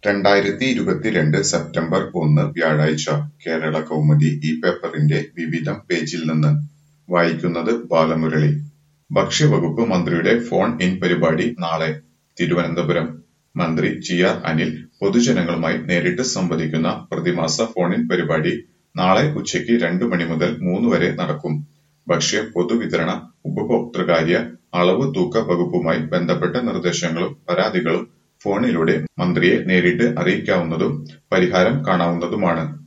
രണ്ടായിരത്തി ഇരുപത്തിരണ്ട് സെപ്റ്റംബർ ഒന്ന് വ്യാഴാഴ്ച കേരള കൗമുദി ഈ പേപ്പറിന്റെ വിവിധം പേജിൽ നിന്ന് വായിക്കുന്നത് ബാലമുരളി ഭക്ഷ്യവകുപ്പ് മന്ത്രിയുടെ ഫോൺ ഇൻ പരിപാടി നാളെ തിരുവനന്തപുരം മന്ത്രി ജി ആർ അനിൽ പൊതുജനങ്ങളുമായി നേരിട്ട് സംവദിക്കുന്ന പ്രതിമാസ ഫോൺ ഇൻ പരിപാടി നാളെ ഉച്ചയ്ക്ക് രണ്ട് മണി മുതൽ മൂന്ന് വരെ നടക്കും ഭക്ഷ്യ പൊതുവിതരണ ഉപഭോക്തൃകാര്യ അളവ് തൂക്ക വകുപ്പുമായി ബന്ധപ്പെട്ട നിർദ്ദേശങ്ങളും പരാതികളും ഫോണിലൂടെ മന്ത്രിയെ നേരിട്ട് അറിയിക്കാവുന്നതും പരിഹാരം കാണാവുന്നതുമാണ്